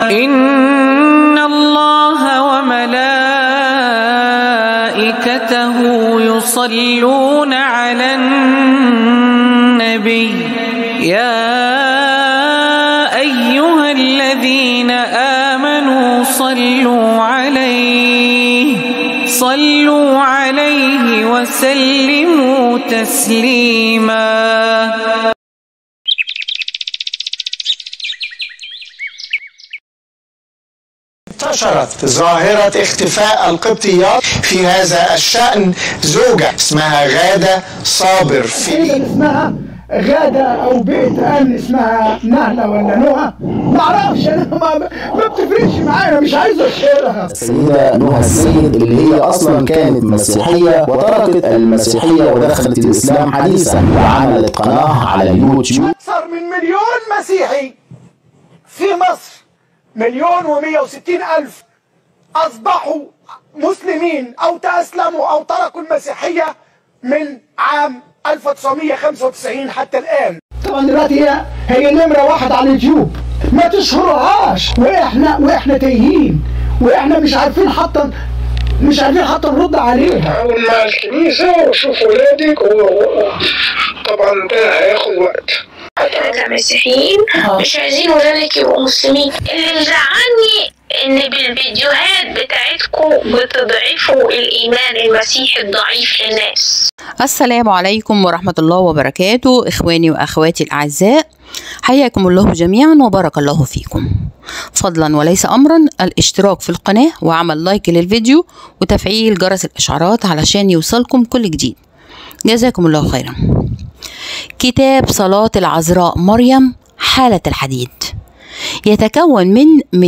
إن الله وملائكته يصلون على النبي يا أيها الذين آمنوا صلوا عليه صلوا عليه وسلموا تسليما انتشرت ظاهرة اختفاء القبطيات في هذا الشأن زوجة اسمها غادة صابر في تقريبا اسمها غادة أو بيت أمن اسمها نهلة ولا نهى معرفش أنا ما, ما بتفرقش معايا مش عايز أشهرها السيدة نهى السيد اللي هي أصلا كانت مسيحية وتركت المسيحية ودخلت الإسلام حديثا وعملت قناة على اليوتيوب أكثر من مليون مسيحي في مصر مليون ومية وستين ألف أصبحوا مسلمين أو تأسلموا أو تركوا المسيحية من عام 1995 حتى الآن طبعا دلوقتي هي هي نمرة واحد على اليوتيوب ما تشهرهاش واحنا واحنا تايهين واحنا مش عارفين حتى مش عارفين حتى نرد عليها حاول مع الكنيسة وشوف ولادك وطبعا ده هياخد وقت احنا كمسيحيين مش عايزين ولادك يبقوا مسلمين اللي مزعلني ان بالفيديوهات بتاعتكم بتضعفوا الايمان المسيحي الضعيف للناس السلام عليكم ورحمة الله وبركاته إخواني وأخواتي الأعزاء حياكم الله جميعا وبارك الله فيكم فضلا وليس أمرا الاشتراك في القناة وعمل لايك للفيديو وتفعيل جرس الإشعارات علشان يوصلكم كل جديد جزاكم الله خيرا كتاب صلاة العذراء مريم حالة الحديد يتكون من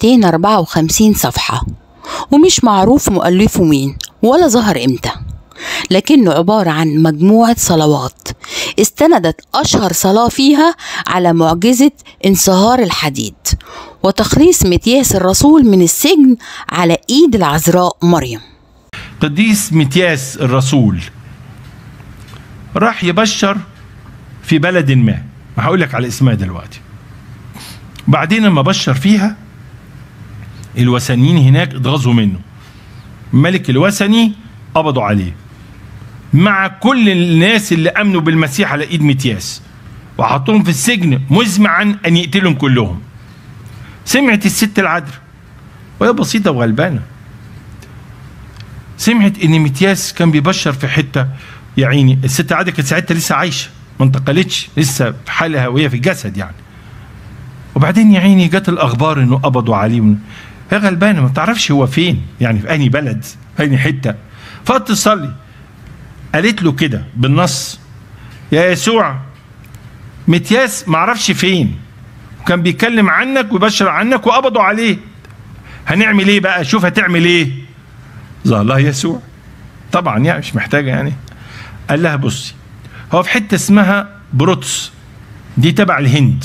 254 صفحة ومش معروف مؤلفه مين ولا ظهر امتى لكنه عبارة عن مجموعة صلوات استندت أشهر صلاة فيها على معجزة انصهار الحديد وتخليص متياس الرسول من السجن على إيد العذراء مريم قديس متياس الرسول راح يبشر في بلد ما هقول لك على اسمها دلوقتي بعدين لما بشر فيها الوثنيين هناك اتغاظوا منه الملك الوثني قبضوا عليه مع كل الناس اللي امنوا بالمسيح على ايد متياس وحطوهم في السجن مزمعا ان يقتلهم كلهم سمعت الست العذراء وهي بسيطه وغلبانه سمعت ان متياس كان بيبشر في حته يا عيني الست العذراء كانت ساعتها لسه عايشه ما انتقلتش لسه في حالها وهي في الجسد يعني وبعدين يا عيني جت الاخبار انه قبضوا عليه من- هي غلبانه ما تعرفش هو فين يعني في انهي بلد في انهي حته فقط تصلي قالت له كده بالنص يا يسوع متياس ما اعرفش فين وكان بيتكلم عنك ويبشر عنك وقبضوا عليه هنعمل ايه بقى شوف هتعمل ايه ظهر لها يسوع طبعا يعني مش محتاجه يعني قال لها بصي هو في حته اسمها بروتس دي تبع الهند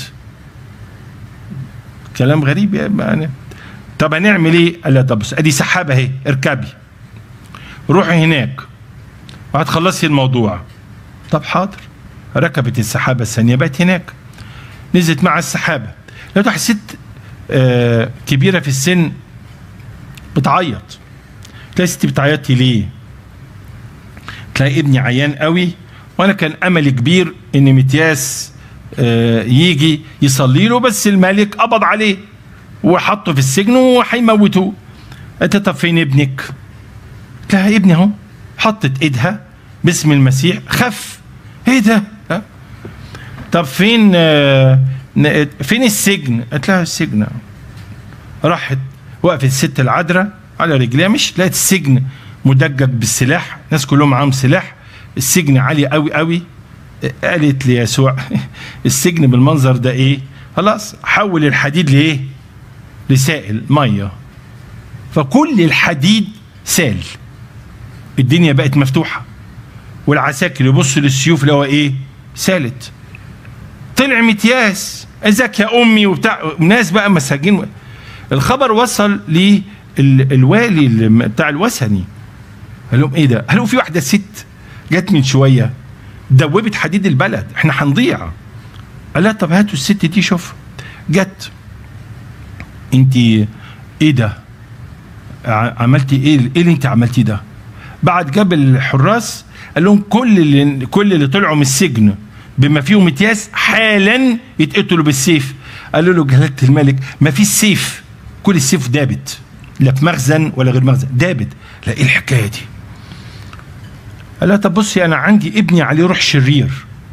كلام غريب يعني طب هنعمل ايه؟ قال لها طب بص ادي سحابه اهي اركبي روحي هناك وهتخلصي الموضوع طب حاضر ركبت السحابه الثانيه بقت هناك نزلت مع السحابه لقيت واحده ست آه كبيره في السن بتعيط تلاقي ستي بتعيطي ليه؟ تلاقي ابني عيان قوي وانا كان امل كبير ان متياس آه، يجي يصلي له بس الملك قبض عليه وحطه في السجن وهيموتوه قلت طب فين ابنك؟ قلت لها ابني اهو حطت ايدها باسم المسيح خف ايه ده؟ ها؟ طب فين آه، ن- فين السجن؟ قالت لها السجن أهو. راحت وقفت الست العذراء على رجليها مش لقيت السجن مدجج بالسلاح الناس كلهم معاهم سلاح السجن عالي قوي قوي قالت ليسوع السجن بالمنظر ده ايه خلاص حول الحديد لايه لسائل ميه فكل الحديد سال الدنيا بقت مفتوحه والعساكر يبصوا للسيوف اللي هو ايه سالت طلع متياس ازيك يا امي وبتاع ناس بقى مساجين الخبر وصل للوالي اللي بتاع الوثني قال لهم ايه ده؟ قالوا في واحده ست جت من شويه دوبت حديد البلد احنا هنضيع قال لها طب هاتوا الست دي شوف جت انت ايه ده ع- عملتي ايه ايه اللي انت عملتيه ده بعد جاب الحراس قال لهم كل اللي كل اللي طلعوا من السجن بما فيهم متياس حالا يتقتلوا بالسيف قالوا له جلاله الملك ما فيش سيف كل السيف دابت لا في مخزن ولا غير مخزن دابت لا ايه الحكايه دي قال لها طب بصي انا عندي ابني عليه روح شرير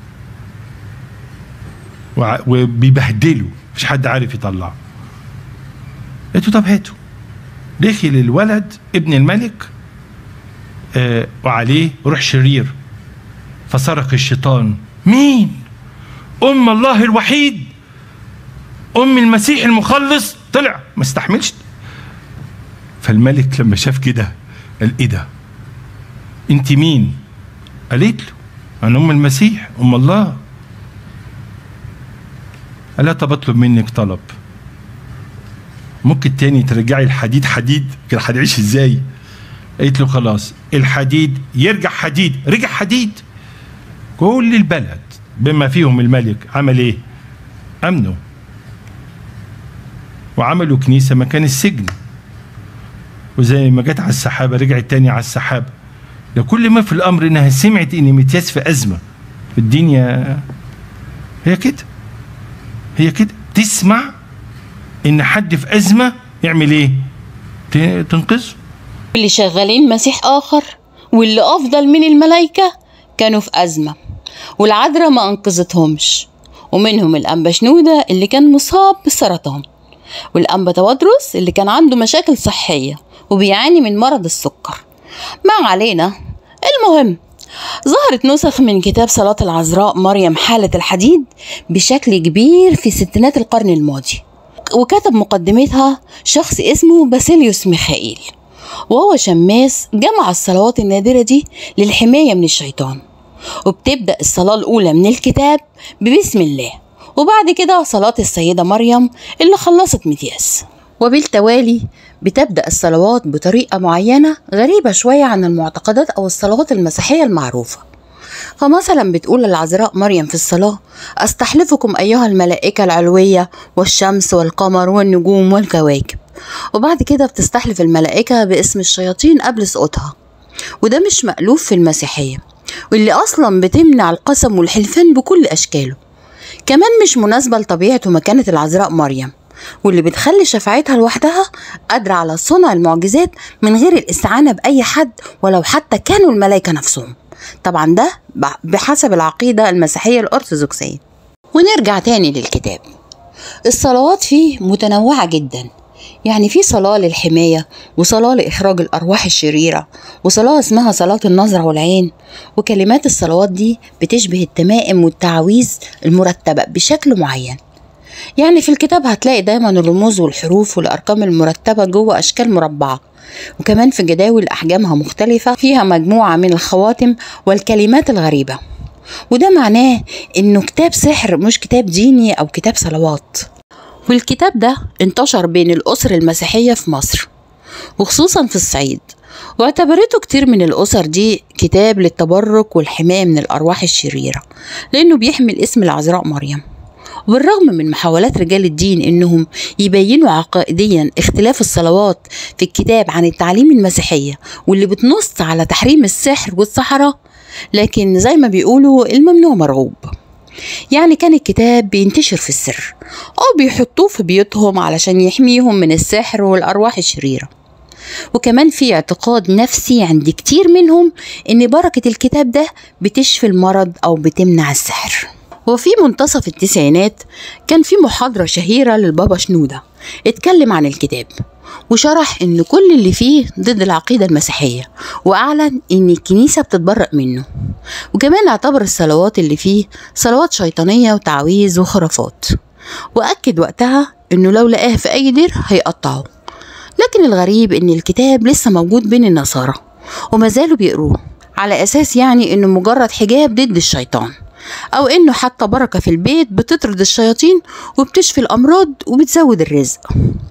وع- وبيبهدله مش حد عارف يطلعه قلت له طب هاته دخل الولد ابن الملك آه وعليه روح شرير فصرخ الشيطان مين ام الله الوحيد ام المسيح المخلص طلع ما استحملش فالملك لما شاف كده قال ايه ده انت مين قالت له انا ام المسيح ام الله قال لها طب اطلب منك طلب ممكن تاني ترجعي الحديد حديد كان هتعيش ازاي قالت له خلاص الحديد يرجع حديد رجع حديد كل البلد بما فيهم الملك عمل ايه امنوا وعملوا كنيسة مكان السجن وزي ما جت على السحابة رجعت تاني على السحابة لكل ما في الأمر إنها سمعت إن متياس في أزمة الدنيا هي كده هي كده تسمع إن حد في أزمة يعمل إيه؟ ت- تنقذه اللي شغالين مسيح آخر واللي أفضل من الملايكة كانوا في أزمة والعذراء ما أنقذتهمش ومنهم الأنبا شنودة اللي كان مصاب بالسرطان والأنبا توادرس اللي كان عنده مشاكل صحية وبيعاني من مرض السكر ما علينا المهم ظهرت نسخ من كتاب صلاة العذراء مريم حالة الحديد بشكل كبير في ستينات القرن الماضي وكتب مقدمتها شخص اسمه باسيليوس ميخائيل وهو شماس جمع الصلوات النادرة دي للحماية من الشيطان وبتبدأ الصلاة الأولى من الكتاب ببسم الله وبعد كده صلاة السيدة مريم اللي خلصت متياس وبالتوالي بتبدأ الصلوات بطريقة معينة غريبة شوية عن المعتقدات أو الصلوات المسيحية المعروفة فمثلا بتقول العذراء مريم في الصلاة أستحلفكم أيها الملائكة العلوية والشمس والقمر والنجوم والكواكب وبعد كده بتستحلف الملائكة باسم الشياطين قبل سقوطها وده مش مألوف في المسيحية واللي أصلا بتمنع القسم والحلفان بكل أشكاله كمان مش مناسبة لطبيعة ومكانة العذراء مريم واللي بتخلي شفاعتها لوحدها قادرة على صنع المعجزات من غير الاستعانة بأي حد ولو حتى كانوا الملائكة نفسهم طبعا ده بحسب العقيدة المسيحية الأرثوذكسية ونرجع تاني للكتاب الصلوات فيه متنوعة جدا يعني في صلاة للحماية وصلاة لإخراج الأرواح الشريرة وصلاة اسمها صلاة النظر والعين وكلمات الصلوات دي بتشبه التمائم والتعاويذ المرتبة بشكل معين يعني في الكتاب هتلاقي دايما الرموز والحروف والأرقام المرتبة جوه أشكال مربعة وكمان في جداول أحجامها مختلفة فيها مجموعة من الخواتم والكلمات الغريبة وده معناه إنه كتاب سحر مش كتاب ديني أو كتاب صلوات والكتاب ده انتشر بين الأسر المسيحية في مصر وخصوصا في الصعيد واعتبرته كتير من الأسر دي كتاب للتبرك والحماية من الأرواح الشريرة لأنه بيحمل اسم العذراء مريم وبالرغم من محاولات رجال الدين انهم يبينوا عقائديا اختلاف الصلوات في الكتاب عن التعليم المسيحية واللي بتنص على تحريم السحر والسحرة لكن زي ما بيقولوا الممنوع مرغوب يعني كان الكتاب بينتشر في السر أو بيحطوه في بيوتهم علشان يحميهم من السحر والأرواح الشريرة وكمان في اعتقاد نفسي عند كتير منهم إن بركة الكتاب ده بتشفي المرض أو بتمنع السحر وفي منتصف التسعينات كان في محاضرة شهيرة للبابا شنودة اتكلم عن الكتاب وشرح ان كل اللي فيه ضد العقيدة المسيحية واعلن ان الكنيسة بتتبرأ منه وكمان اعتبر الصلوات اللي فيه صلوات شيطانية وتعويذ وخرافات واكد وقتها انه لو لقاه في اي دير هيقطعه لكن الغريب ان الكتاب لسه موجود بين النصارى وما زالوا بيقروه على اساس يعني انه مجرد حجاب ضد الشيطان أو إنه حتى بركة في البيت بتطرد الشياطين وبتشفي الأمراض وبتزود الرزق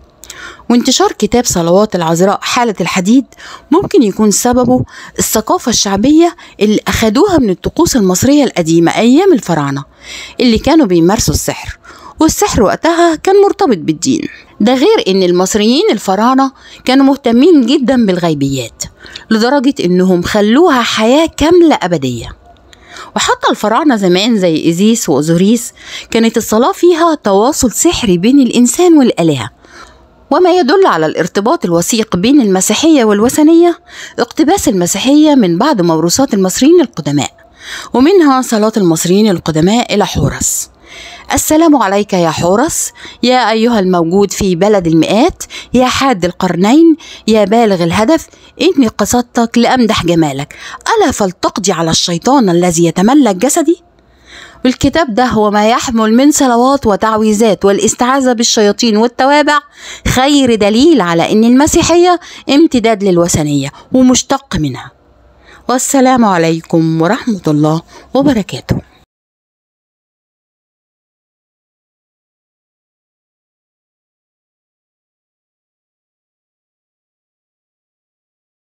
وانتشار كتاب صلوات العذراء حالة الحديد ممكن يكون سببه الثقافة الشعبية اللي أخدوها من الطقوس المصرية القديمة أيام الفراعنة اللي كانوا بيمارسوا السحر والسحر وقتها كان مرتبط بالدين ده غير ان المصريين الفراعنة كانوا مهتمين جدا بالغيبيات لدرجة انهم خلوها حياة كاملة ابدية وحتى الفراعنة زمان زي إيزيس وأوزوريس كانت الصلاة فيها تواصل سحري بين الإنسان والآلهة وما يدل على الارتباط الوثيق بين المسيحية والوثنية اقتباس المسيحية من بعض موروثات المصريين القدماء ومنها صلاة المصريين القدماء إلى حورس السلام عليك يا حورس يا أيها الموجود في بلد المئات يا حاد القرنين يا بالغ الهدف إني قصدتك لأمدح جمالك ألا فلتقضي على الشيطان الذي يتملك جسدي والكتاب ده هو ما يحمل من صلوات وتعويذات والاستعاذة بالشياطين والتوابع خير دليل على أن المسيحية امتداد للوثنية ومشتق منها والسلام عليكم ورحمة الله وبركاته